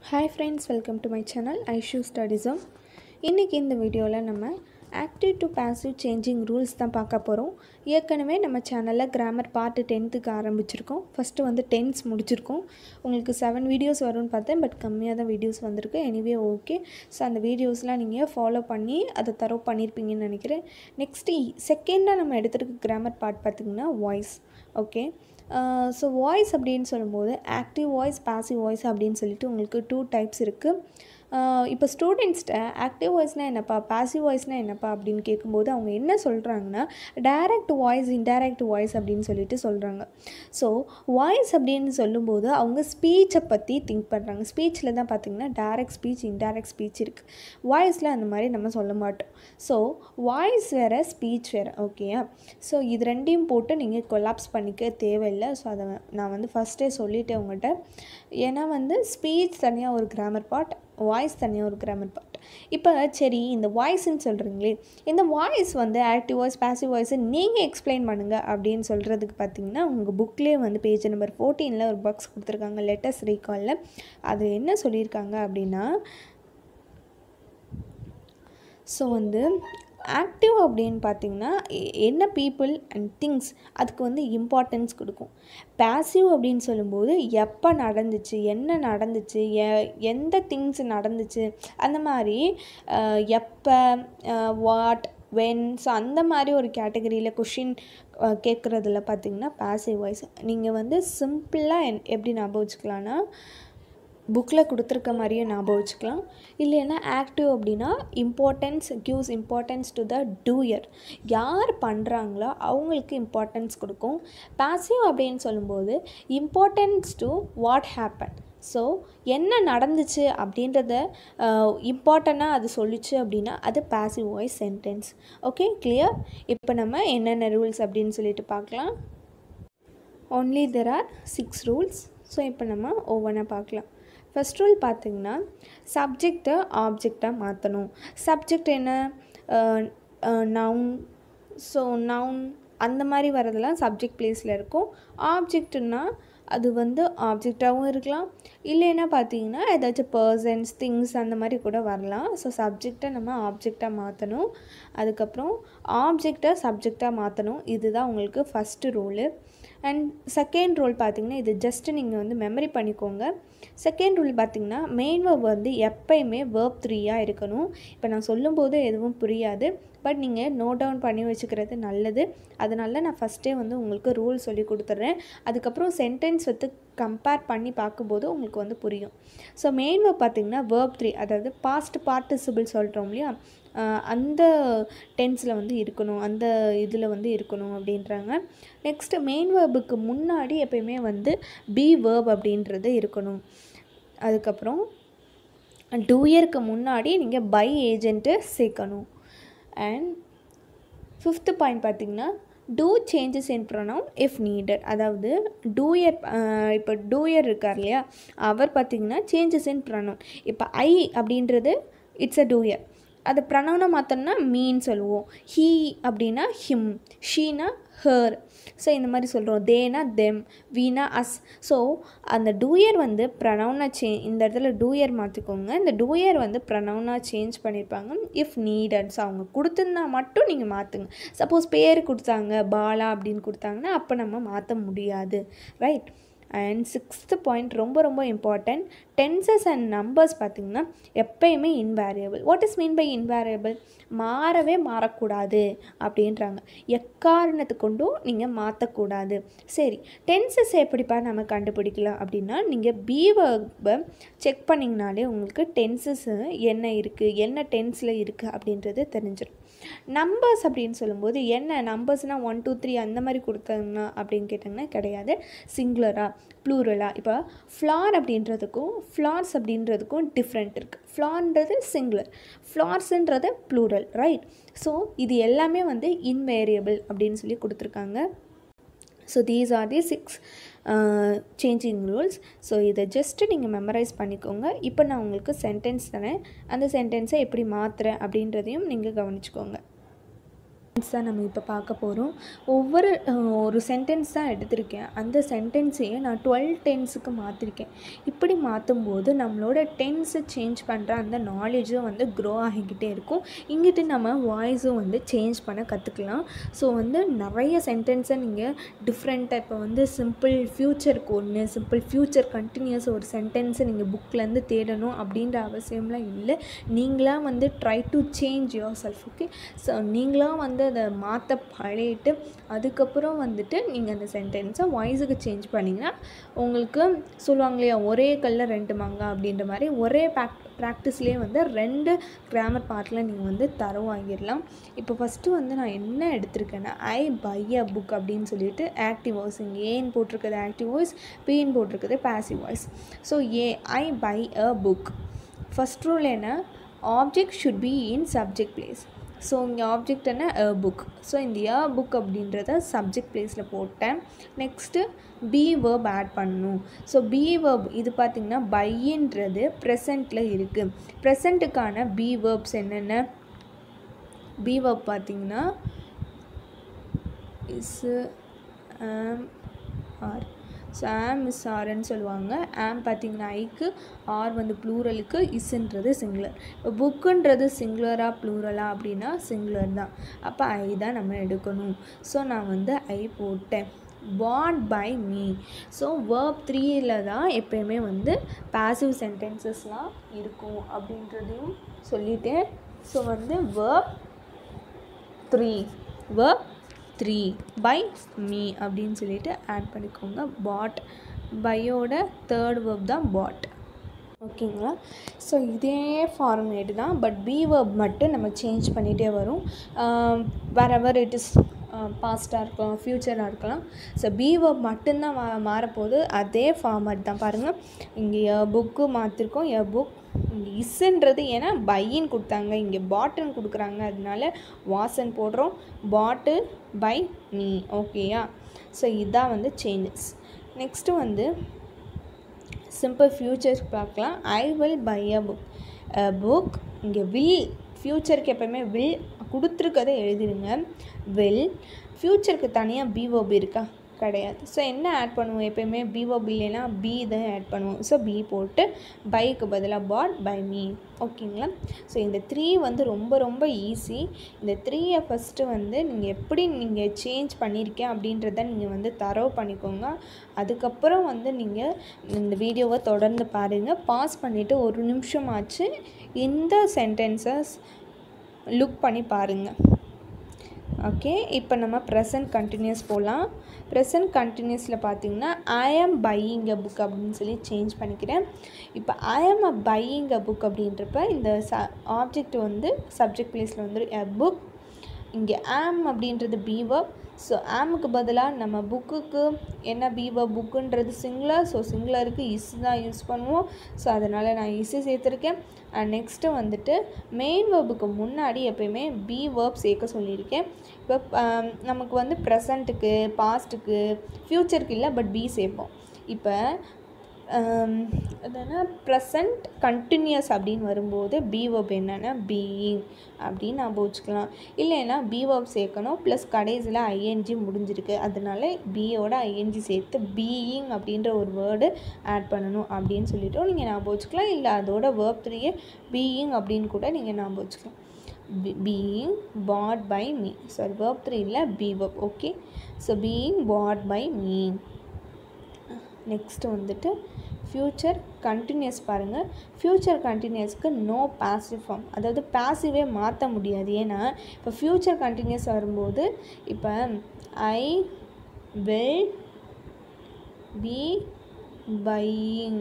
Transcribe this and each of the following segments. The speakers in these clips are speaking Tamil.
hi friends welcome to my channel Aishu studyism இன்றைக்கி இந்த வீடியோவில் நம்ம active to passive changing rules தான் பார்க்க போகிறோம் ஏற்கனவே நம்ம சேனலில் கிராமர் பார்ட்டு டென்த்துக்கு ஆரம்பிச்சிருக்கோம் ஃபஸ்ட்டு வந்து டென்ஸ் முடிச்சிருக்கோம் உங்களுக்கு செவன் வீடியோஸ் வரும்னு பார்த்தேன் பட் கம்மியாக தான் வீடியோஸ் வந்திருக்கு எனிவே ஓகே ஸோ அந்த வீடியோஸ்லாம் நீங்கள் ஃபாலோ பண்ணி அதை தரவு பண்ணியிருப்பீங்கன்னு நினைக்கிறேன் நெக்ஸ்ட்டு செகண்டாக நம்ம எடுத்துருக்க கிராமர் பார்ட் பார்த்திங்கன்னா வாய்ஸ் ஓகே ஸோ வாய்ஸ் அப்படின்னு சொல்லும்போது ஆக்டிவ் வாய்ஸ் பாசிவ் வாய்ஸ் அப்படின்னு சொல்லிட்டு உங்களுக்கு டூ டைப்ஸ் இருக்குது இப்போ ஸ்டூடெண்ட்ஸ்கிட்ட ஆக்டிவ் வாய்ஸ்னால் என்னப்பா பாசிவ் வாய்ஸ்னால் என்னப்பா அப்படின்னு கேட்கும்போது அவங்க என்ன சொல்கிறாங்கன்னா டைரக்ட் வாய்ஸ் இன்டைரக்ட் வாய்ஸ் அப்படின்னு சொல்லிட்டு சொல்கிறாங்க ஸோ வாய்ஸ் அப்படின்னு சொல்லும்போது அவங்க ஸ்பீச்சை பற்றி திங்க் பண்ணுறாங்க ஸ்பீச்சில் தான் பார்த்திங்கன்னா டைரக்ட் ஸ்பீச் இன்டைரக்ட் ஸ்பீச் இருக்குது வாய்ஸில் அந்த மாதிரி நம்ம சொல்ல மாட்டோம் ஸோ வாய்ஸ் வேறு ஸ்பீச் வேறு ஓகேயா ஸோ இது ரெண்டையும் போட்டு நீங்கள் கொலாப்ஸ் பண்ணிக்க தேவையில்லை ஸோ அதை நான் வந்து ஃபஸ்ட்டே சொல்லிட்டேன் உங்கள்கிட்ட ஏன்னா வந்து ஸ்பீச் தனியாக ஒரு கிராமர் பார்ட் வாய்ஸ் தனியாக ஒரு கிராமர் பார்ட் இப்போ சரி இந்த வாய்ஸ்ன்னு சொல்கிறீங்களே இந்த வாய்ஸ் வந்து ஆக்டிவ் வாய்ஸ் பாசிவ் வாய்ஸை நீங்கள் எக்ஸ்பிளைன் பண்ணுங்கள் அப்படின்னு சொல்கிறதுக்கு பார்த்தீங்கன்னா உங்கள் புக்லேயே வந்து பேஜ் நம்பர் ஃபோர்டீனில் ஒரு பாக்ஸ் கொடுத்துருக்காங்க லெட்டர்ஸ் ரீகாலில் அது என்ன சொல்லியிருக்காங்க அப்படின்னா ஸோ வந்து ஆக்டிவ் அப்படின்னு பார்த்தீங்கன்னா என்ன பீப்புள் அண்ட் திங்ஸ் அதுக்கு வந்து இம்பார்ட்டன்ஸ் கொடுக்கும் பேசிவ் அப்படின்னு சொல்லும்போது எப்போ நடந்துச்சு என்ன நடந்துச்சு எ எந்த திங்ஸ் நடந்துச்சு அந்த மாதிரி எப்போ வாட் வென் ஸோ அந்த மாதிரி ஒரு கேட்டகரியில் கொஷின் கேட்குறதுல பார்த்திங்கன்னா பேசிவ் வாய்ஸ் நீங்கள் வந்து சிம்பிளாக என் எப்படி ஞாபகம் வச்சுக்கலான்னா புக்கில் கொடுத்துருக்க மாதிரியே ஞாபகம் வச்சுக்கலாம் இல்லைன்னா ஆக்டிவ் அப்படின்னா importance gives importance to the doer யார் பண்ணுறாங்களோ அவங்களுக்கு இம்பார்ட்டன்ஸ் கொடுக்கும் பாசிவ் அப்படின்னு சொல்லும்போது importance to what happen so என்ன நடந்துச்சு அப்படின்றத இம்பார்ட்டண்ட்டாக அது சொல்லிச்சு அப்படின்னா அது passive voice sentence okay clear இப்போ நம்ம என்னென்ன ரூல்ஸ் அப்படின்னு சொல்லிட்டு பார்க்கலாம் only there are six rules so இப்போ நம்ம ஒவ்வொன்றா பார்க்கலாம் ஃபஸ்ட் ரூல் பார்த்திங்கன்னா சப்ஜெக்டை ஆப்ஜெக்டாக மாற்றணும் சப்ஜெக்ட் என்ன நவுன் ஸோ நவுன் அந்த மாதிரி வரதெல்லாம் சப்ஜெக்ட் பிளேஸில் இருக்கும் ஆப்ஜெக்ட்னா அது வந்து ஆப்ஜெக்டாகவும் இருக்கலாம் இல்லைன்னா பார்த்தீங்கன்னா ஏதாச்சும் பர்சன்ஸ் திங்ஸ் அந்த மாதிரி கூட வரலாம் ஸோ சப்ஜெக்டை நம்ம ஆப்ஜெக்டாக மாற்றணும் அதுக்கப்புறம் ஆப்ஜெக்டை சப்ஜெக்டாக மாற்றணும் இதுதான் உங்களுக்கு first rule and second rule பார்த்திங்கன்னா இது ஜஸ்ட்டு நீங்கள் வந்து மெமரி பண்ணிக்கோங்க செகண்ட் ரூல் பார்த்திங்கன்னா மெயின் வேர்ப் வந்து எப்பயுமே வேர்ப் த்ரீயாக இருக்கணும் இப்போ நான் சொல்லும்போது எதுவும் புரியாது பட் நீங்கள் நோட் டவுன் பண்ணி வச்சுக்கிறது நல்லது அதனால நான் ஃபஸ்ட்டே வந்து உங்களுக்கு ரூல் சொல்லி கொடுத்துட்றேன் அதுக்கப்புறம் சென்டென்ஸ் வந்து கம்பேர் பண்ணி பார்க்கும்போது உங்களுக்கு வந்து புரியும் ஸோ மெயின் வேர்ப் பார்த்திங்கன்னா வேர்ப் த்ரீ அதாவது பாஸ்ட் பார்ட்டிசிபிள் சொல்கிறோம் இல்லையா அந்த டென்ஸில் வந்து இருக்கணும் அந்த இதில் வந்து இருக்கணும் அப்படின்றாங்க நெக்ஸ்ட்டு மெயின் வேர்புக்கு முன்னாடி எப்பயுமே வந்து பி வேர்ப் அப்படின்றது இருக்கணும் அதுக்கப்புறம் டூயருக்கு முன்னாடி நீங்கள் பை ஏஜென்ட்டு சேர்க்கணும் அண்ட் ஃபிஃப்த்து பாயிண்ட் பார்த்திங்கன்னா two changes in pronoun if needed அதாவது டூயர் இப்போ டூயர் இருக்கார் இல்லையா அவர் பார்த்திங்கன்னா சேஞ்சஸ் இன் ப்ரொனவுன் இப்போ ஐ அப்படின்றது இட்ஸ் அ டூயர் அது ப்ரனவுனை மாற்றோம்னா மீன் சொல்லுவோம் ஹீ அப்படின்னா ஹிம் ஷீனா ஹர் ஸோ இந்த மாதிரி சொல்கிறோம் தேனா தெம் வீனா அஸ் ஸோ அந்த டூயர் வந்து ப்ரனவுனாக சே இந்த இடத்துல டூயர் மாற்றிக்கோங்க இந்த டூயர் வந்து ப்ரனவுனாக சேஞ்ச் பண்ணியிருப்பாங்க இஃப் நீடட் ஸோ அவங்க கொடுத்துருந்தா மட்டும் நீங்கள் மாற்றுங்க சப்போஸ் பேர் கொடுத்தாங்க பாலா அப்படின்னு கொடுத்தாங்கன்னா அப்போ நம்ம மாற்ற முடியாது ரைட் அண்ட் சிக்ஸ்த்து பாயிண்ட் ரொம்ப ரொம்ப இம்பார்ட்டண்ட் டென்சஸ் அண்ட் நம்பர்ஸ் பார்த்திங்கன்னா எப்பயுமே invariable what is mean by invariable மாறவே மாறக்கூடாது அப்படின்றாங்க எக்காரணத்து கொண்டும் நீங்கள் மாற்றக்கூடாது சரி டென்சஸ் எப்படிப்பா நம்ம கண்டுபிடிக்கலாம் அப்படின்னா நீங்கள் பீவர்பை செக் பண்ணிங்கனாலே உங்களுக்கு டென்சஸ் என்ன இருக்குது என்ன டென்ஸில் இருக்குது அப்படின்றது தெரிஞ்சிடும் நம்பர்ஸ் அப்படின்னு சொல்லும்போது என்ன நம்பர்ஸ்னால் ஒன் டூ த்ரீ அந்த மாதிரி கொடுத்தாங்கன்னா அப்படின்னு கேட்டிங்கன்னா கிடையாது சிங்குலராக ப்ளூரலாக இப்போ ஃப்ளார் அப்படின்றதுக்கும் ஃப்ளார்ஸ் அப்படின்றதுக்கும் டிஃப்ரெண்ட் இருக்குது ஃப்ளார்ன்றது சிங்குலர் ஃப்ளார்ஸுன்றது ப்ளூரல் ரைட் ஸோ இது எல்லாமே வந்து இன்வேரியபிள் அப்படின்னு சொல்லி கொடுத்துருக்காங்க so these are the six changing rules so இதை ஜஸ்ட்டு நீங்கள் மெமரைஸ் பண்ணிக்கோங்க இப்போ நான் உங்களுக்கு சென்டென்ஸ் தரேன் அந்த சென்டென்ஸை எப்படி மாற்றுறேன் அப்படின்றதையும் நீங்கள் கவனிச்சுக்கோங்க தான் நம்ம இப்போ பார்க்க போகிறோம் ஒவ்வொரு அஹ், ஒரு சென்டென்ஸ் தான் எடுத்திருக்கேன் அந்த சென்டென்ஸையே நான் டுவெல் டென்ஸுக்கு மாற்றிருக்கேன் இப்படி மாற்றும் போது நம்மளோட டென்ஸை சேஞ்ச் பண்ணுற அந்த நாலேஜும் வந்து க்ரோ ஆகிக்கிட்டே இருக்கும் இங்கிட்டு நம்ம வாய்ஸும் வந்து சேஞ்ச் பண்ண கற்றுக்கலாம் ஸோ வந்து நிறைய சென்டென்ஸை நீங்கள் டிஃப்ரெண்ட்டாக இப்போ வந்து சிம்பிள் ஃப்யூச்சருக்கு ஒன்று சிம்பிள் ஃப்யூச்சர் கண்டினியூஸ் ஒரு சென்டென்ஸை நீங்கள் புக்லேருந்து தேடணும் அப்படின்ற அவசியம்லாம் இல்லை நீங்களாக வந்து try to change yourself okay so நீங்களாக வந்து அதை மாற்ற பழகிட்டு அதுக்கப்புறம் வந்துட்டு நீங்கள் அந்த சென்டென்ஸை வாய்ஸுக்கு சேஞ்ச் பண்ணிங்கன்னா உங்களுக்கு சொல்லுவாங்க இல்லையா ஒரே கல்லில் ரெண்டு மாங்காய் அப்படின்ற மாதிரி ஒரே பேக் ப்ராக்டிஸ்லேயே வந்து ரெண்டு கிராமர் பார்ட்டில் நீங்கள் வந்து தரவாகிடலாம் இப்போ ஃபஸ்ட்டு வந்து நான் என்ன எடுத்திருக்கேன்னா ஐ பை அ புக் அப்படின்னு சொல்லிட்டு ஆக்டிவ் வாய்ஸ் இங்கே ஏன்னு போட்டிருக்குது ஆக்டிவ் வாய்ஸ் பின்னு போட்டிருக்குது passive voice so A I buy a book first rule என்ன object should be in subject place so இங்கே ஆப்ஜெக்ட் என்ன அ புக் ஸோ இந்த அ புக் அப்படின்றத சப்ஜெக்ட் பிளேஸில் போட்டேன் நெக்ஸ்ட்டு பி வேர்ப் ஆட் பண்ணணும் ஸோ பி வேர்ப் இது பார்த்திங்கன்னா பைன்றது ப்ரெசண்ட்டில் இருக்குது ப்ரெசண்ட்டுக்கான பி வேர்ப்ஸ் என்னென்ன பி வேர்ப் பார்த்திங்கன்னா is am are so am is ஆர்ன்னு சொல்லுவாங்க ஆம் பார்த்தீங்கன்னா ஐக்கு ஆர் வந்து ப்ளூரலுக்கு இஸ்ன்றது சிங்குலர் இப்போ புக்குன்றது சிங்குலராக ப்ளூரலா அப்படின்னா சிங்குலர் தான் அப்போ ஐ தான் நம்ம எடுக்கணும் ஸோ நான் வந்து ஐ போட்டேன் bought by me so verb த்ரீயில் தான் எப்பயுமே வந்து பாசிவ் சென்டென்சஸ்லாம் இருக்கும் அப்படின்றதையும் சொல்லிட்டேன் ஸோ வந்து verb three verb three by me அப்படின்னு சொல்லிட்டு ஆட் பண்ணிக்கோங்க பாட் பையோட தேர்ட் வேர்ப் தான் பாட் ஓகேங்களா ஸோ இதே ஃபார்மேட் தான் பட் பி வேர்ப் மட்டும் நம்ம சேஞ்ச் பண்ணிகிட்டே வரும் வேறெவர் இட் இஸ் பாஸ்ட்டாக இருக்கலாம் ஃப்யூச்சராக இருக்கலாம் ஸோ பி வேர்ப் மட்டும்தான் மா மாறப்போகுது அதே ஃபார்மேட் தான் பாருங்கள் இங்கே புக்கு மாற்றிருக்கோம் எ புக் இங்கே இஸ்ன்றது ஏன்னா பையின்னு கொடுத்தாங்க இங்கே பாட்டுன்னு கொடுக்குறாங்க அதனால வாசன் போடுறோம் பாட்டு பை மீ ஓகேயா ஸோ இதான் வந்து சேஞ்சஸ் நெக்ஸ்ட்டு வந்து சிம்பிள் ஃப்யூச்சர்ஸ் பார்க்கலாம் I will buy a book a book இங்கே வில் ஃப்யூச்சருக்கு எப்போவுமே வில் கொடுத்துருக்கதை எழுதிடுங்க வில் ஃப்யூச்சருக்கு தனியாக பிஓபி இருக்கா கிடையாது ஸோ என்ன ஆட் பண்ணுவோம் எப்போயுமே பிஓபி இல்லைன்னா பி தான் ஆட் பண்ணுவோம் ஸோ பி போட்டு பைக்கு பதிலாக பாட் பை மீ ஓகேங்களா ஸோ இந்த த்ரீ வந்து ரொம்ப ரொம்ப ஈஸி இந்த த்ரீயை ஃபஸ்ட்டு வந்து நீங்கள் எப்படி நீங்கள் சேஞ்ச் பண்ணியிருக்கேன் அப்படின்றத நீங்கள் வந்து தரவு பண்ணிக்கோங்க அதுக்கப்புறம் வந்து நீங்கள் இந்த வீடியோவை தொடர்ந்து பாருங்கள் பாஸ் பண்ணிவிட்டு ஒரு நிமிஷம் ஆச்சு இந்த சென்டென்சஸ் லுக் பண்ணி பாருங்கள் ஓகே இப்போ நம்ம ப்ரெசன்ட் கண்டினியூஸ் போகலாம் ப்ரெசன்ட் கண்டினியூஸில் பார்த்தீங்கன்னா ஐ ஆம் பையிங் அ புக் அப்படின்னு சொல்லி சேஞ்ச் பண்ணிக்கிறேன் இப்போ ஐ ஆம் அ பையிங் அ புக் அப்படின்றப்ப இந்த ச ஆப்ஜெக்ட் வந்து சப்ஜெக்ட் பிளேஸில் வந்து எ புக் இங்கே ஆம் அப்படின்றது பீவப் ஸோ ஆமுக்கு பதிலாக நம்ம புக்குக்கு என்ன பீவப் புக்குன்றது சிங்குலர் ஸோ சிங்குலருக்கு இஸ் தான் யூஸ் பண்ணுவோம் ஸோ அதனால் நான் இஸ்ஸு சேர்த்துருக்கேன் அண்ட் நெக்ஸ்ட்டு வந்துட்டு மெயின் வேர்புக்கு முன்னாடி எப்பயுமே பி வேர்ப் சேர்க்க சொல்லியிருக்கேன் இப்போ ஆம், நமக்கு வந்து ப்ரெசண்ட்டுக்கு பாஸ்ட்டுக்கு ஃப்யூச்சருக்கு இல்லை பட் பி சேர்ப்போம் இப்போ அது என்ன ப்ரெசண்ட் கண்டினியூஸ் அப்படின்னு வரும்போது பி வேர்ப் என்னென்னா பீயிங் அப்படின்னு நம்ம வச்சுக்கலாம் இல்லைன்னா பி வேர்ப் சேர்க்கணும் ப்ளஸ் கடைசியில் ஐஎன்ஜி முடிஞ்சிருக்கு அதனால பியோட ஐஎன்ஜி சேர்த்து பீயிங் அப்படின்ற ஒரு வேர்டு ஆட் பண்ணணும் அப்படின்னு சொல்லிட்டு நீங்கள் ஞாபகம் வச்சுக்கலாம் இல்லை அதோட வேர்ப் த்ரீயே பீயிங் அப்படின்னு கூட நீங்கள் ஞாபகம் வச்சுக்கலாம் being bought by me sorry verb three இல்லை be verb okay so being bought by me next வந்துட்டு ஃப்யூச்சர் கண்டினியூஸ் பாருங்கள் ஃப்யூச்சர் கண்டினியூஸ்க்கு நோ பாசிவ் ஃபார்ம் அதாவது பாசிவே மாற்ற முடியாது ஏன்னா இப்போ ஃப்யூச்சர் கண்டினியூஸ் வரும்போது இப்போ I will be buying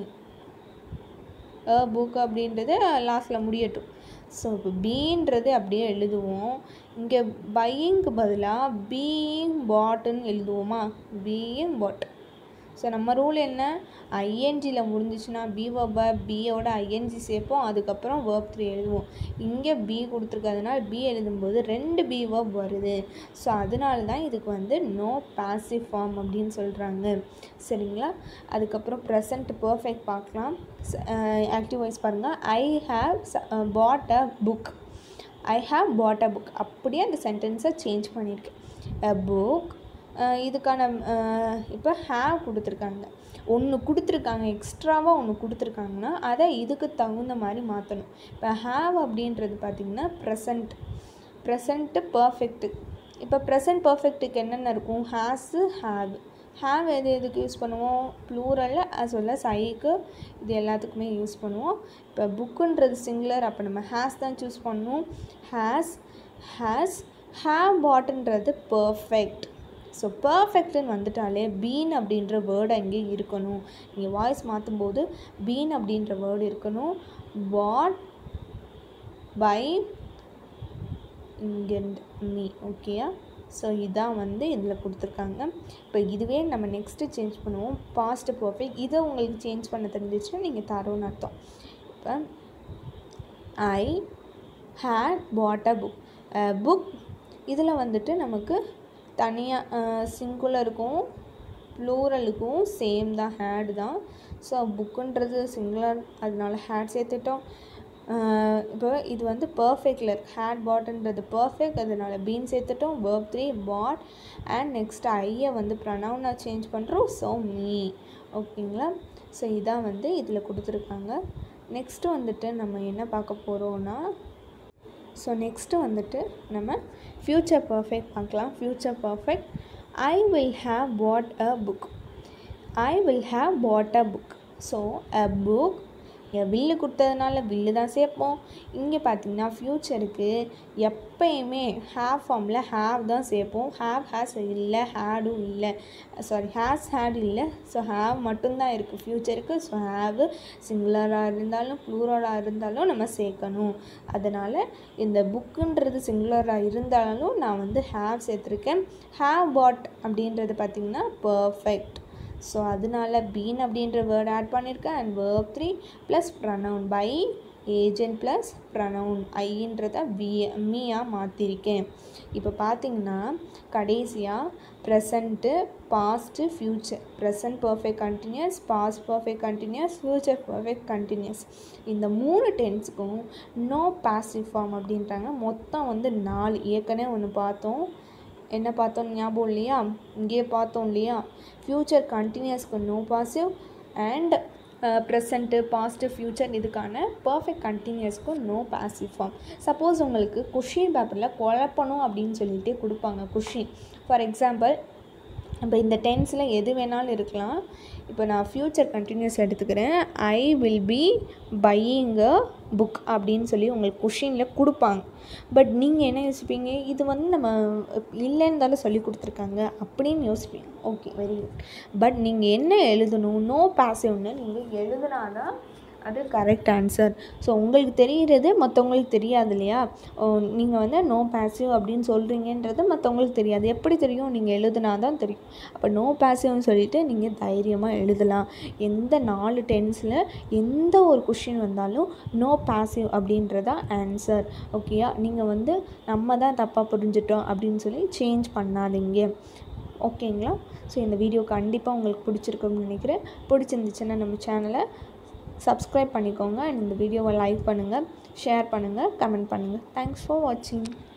a book அப்படின்றது லாஸ்ட்டில் முடியட்டும் ஸோ இப்போ பீன்றது அப்படியே எழுதுவோம் இங்கே பையிங்க்கு பதிலாக பீயிங் பாட்டுன்னு எழுதுவோமா பீயிங் பாட் ஸோ நம்ம ரூல் என்ன ஐஎன்ஜியில் முடிஞ்சிச்சுன்னா பி வேர்பை பியோட ஐஎன்ஜி சேர்ப்போம் அதுக்கப்புறம் வேர்ப் த்ரீ எழுதுவோம் இங்கே பி கொடுத்துருக்கறதுனால பி எழுதும்போது ரெண்டு பி வேர்ப் வருது ஸோ அதனால தான் இதுக்கு வந்து நோ பாசிவ் ஃபார்ம் அப்படின்னு சொல்கிறாங்க சரிங்களா அதுக்கப்புறம் ப்ரெசன்ட் பர்ஃபெக்ட் பார்க்கலாம் ஆக்டிவ் வாய்ஸ் பாருங்கள் I have bought a book I have bought a book அப்படியே அந்த சென்டென்ஸை சேஞ்ச் பண்ணியிருக்கேன் அ புக் இதுக்கான இப்போ ஹேவ் கொடுத்துருக்காங்க ஒன்று கொடுத்துருக்காங்க எக்ஸ்ட்ராவாக ஒன்று கொடுத்துருக்காங்கன்னா அதை இதுக்கு தகுந்த மாதிரி மாற்றணும் இப்போ ஹேவ் அப்படின்றது பார்த்திங்கன்னா ப்ரெசண்ட் ப்ரெசண்ட்டு பர்ஃபெக்ட்டு இப்போ ப்ரெசன்ட் பர்ஃபெக்ட்டுக்கு என்னென்ன இருக்கும் ஹேஸு ஹேவ் ஹேவ் எது எதுக்கு யூஸ் பண்ணுவோம் ப்ளூரலில் as well as ஐக்கு இது எல்லாத்துக்குமே யூஸ் பண்ணுவோம் இப்போ புக்குன்றது சிங்குலர் அப்போ நம்ம ஹேஸ் தான் சூஸ் பண்ணணும் ஹேஸ் ஹேஸ் ஹேவ் பாட்டுன்றது பர்ஃபெக்ட் ஸோ பர்ஃபெக்ட்னு வந்துட்டாலே பீன் அப்படின்ற வேர்டு அங்கே இருக்கணும் நீங்கள் வாய்ஸ் மாற்றும்போது பீன் அப்படின்ற வேர்டு இருக்கணும் பாட் பை இங்கேருந்து மீ ஓகேயா ஸோ இதான் வந்து இதில் கொடுத்துருக்காங்க இப்போ இதுவே நம்ம நெக்ஸ்ட்டு சேஞ்ச் பண்ணுவோம் பாஸ்ட் பர்ஃபெக்ட் இதை உங்களுக்கு சேஞ்ச் பண்ண தெரிஞ்சிச்சுன்னா நீங்கள் தரோன்னு அர்த்தம் இப்போ I had bought a book book இதில் வந்துட்டு நமக்கு தனியாக சிங்குலருக்கும் ப்ளூரலுக்கும் சேம் தான் ஹேட் தான் ஸோ புக்குன்றது சிங்குலர் அதனால ஹேட் சேர்த்துட்டோம் இப்போ இது வந்து பர்ஃபெக்டில் இருக்கு ஹேட் பாட்ன்றது பர்ஃபெக்ட் அதனால பீன் சேர்த்துட்டோம் verb three bought and next ஐயை வந்து ப்ரனவுனாக சேஞ்ச் பண்ணுறோம் ஸோ மீ ஓகேங்களா ஸோ இதான் வந்து இதில் கொடுத்துருக்காங்க நெக்ஸ்ட்டு வந்துட்டு நம்ம என்ன பார்க்க போகிறோன்னா ஸோ நெக்ஸ்ட்டு வந்துட்டு நம்ம ஃப்யூச்சர் பர்ஃபெக்ட் பார்க்கலாம் future perfect I will have bought a book I will have bought a book so a book will கொடுத்ததுனால வில்லு தான் சேர்ப்போம் இங்கே பார்த்தீங்கன்னா ஃப்யூச்சருக்கு எப்பயுமே ஹேவ் ஃபார்மில் ஹேவ் தான் சேர்ப்போம் ஹேவ் ஹேஸ் இல்லை ஹேடும் இல்லை சாரி ஹேஸ் ஹேட் இல்லை ஸோ ஹேவ் மட்டும்தான் இருக்குது ஃப்யூச்சருக்கு ஸோ ஹேவ் சிங்குலராக இருந்தாலும் ப்ளூரலாக இருந்தாலும் நம்ம சேர்க்கணும் அதனால் இந்த புக்குன்றது சிங்குலராக இருந்தாலும் நான் வந்து ஹேவ் சேர்த்துருக்கேன் ஹேவ் பாட் அப்படின்றது பார்த்திங்கன்னா பர்ஃபெக்ட் ஸோ அதனால பீன் அப்படின்ற வேர்ட் ஆட் பண்ணியிருக்கேன் and verb three plus pronoun by agent plus pronoun ஐன்றத வி மீயாக மாற்றிருக்கேன் இப்போ பார்த்தீங்கன்னா கடைசியாக present past future present perfect continuous past perfect continuous future perfect continuous இந்த மூணு டென்ஸுக்கும் நோ பாசிவ் ஃபார்ம் அப்படின்றாங்க மொத்தம் வந்து நாலு ஏற்கனவே ஒன்று பார்த்தோம் என்ன பார்த்தோம் ஞாபகம் இல்லையா இங்கேயே பார்த்தோம் இல்லையா ஃப்யூச்சர் கண்டினியூஸ்க்கு no passive and present past future இதுக்கான பர்ஃபெக்ட் கண்டினியூஸ்க்கும் நோ பாசிவ் ஃபார்ம் சப்போஸ் உங்களுக்கு கொஷின் பேப்பரில் குழப்பணும் அப்படின்னு சொல்லிட்டு கொடுப்பாங்க கொஷின் ஃபார் எக்ஸாம்பிள் இப்போ இந்த டென்ஸில் எது வேணாலும் இருக்கலாம் இப்போ நான் ஃப்யூச்சர் கண்டினியூஸ் எடுத்துக்கிறேன் I will be buying a book அப்படின்னு சொல்லி உங்களுக்கு கொஷினில் கொடுப்பாங்க பட் நீங்கள் என்ன யோசிப்பீங்க இது வந்து நம்ம இல்லைன்னு தானே சொல்லி கொடுத்துருக்காங்க அப்படின்னு யோசிப்பீங்க ஓகே வெரி குட் பட் நீங்கள் என்ன எழுதணும் நோ பாசிவ்னு நீங்கள் எழுதுனாதான் அது கரெக்ட் ஆன்சர் ஸோ உங்களுக்கு தெரிகிறது மற்றவங்களுக்கு தெரியாது இல்லையா நீங்கள் வந்து நோ பாசிவ் அப்படின்னு சொல்கிறீங்கன்றது மற்றவங்களுக்கு தெரியாது எப்படி தெரியும் நீங்கள் எழுதுனா தான் தெரியும் அப்போ நோ பாசிவ்னு சொல்லிவிட்டு நீங்கள் தைரியமாக எழுதலாம் எந்த நாலு டென்ஸில் எந்த ஒரு கொஷின் வந்தாலும் நோ பாசிவ் அப்படின்றதான் ஆன்சர் ஓகேயா நீங்கள் வந்து நம்ம தான் தப்பாக புரிஞ்சிட்டோம் அப்படின்னு சொல்லி சேஞ்ச் பண்ணாதீங்க ஓகேங்களா ஸோ இந்த வீடியோ கண்டிப்பாக உங்களுக்கு பிடிச்சிருக்கும்னு நினைக்கிறேன் பிடிச்சிருந்துச்சுன்னா நம்ம சேனலை சப்ஸ்கிரைப் பண்ணிக்கோங்க அண்ட் இந்த வீடியோவை லைக் பண்ணுங்கள் ஷேர் பண்ணுங்கள் கமெண்ட் பண்ணுங்கள் தேங்க்ஸ் ஃபார் வாட்சிங்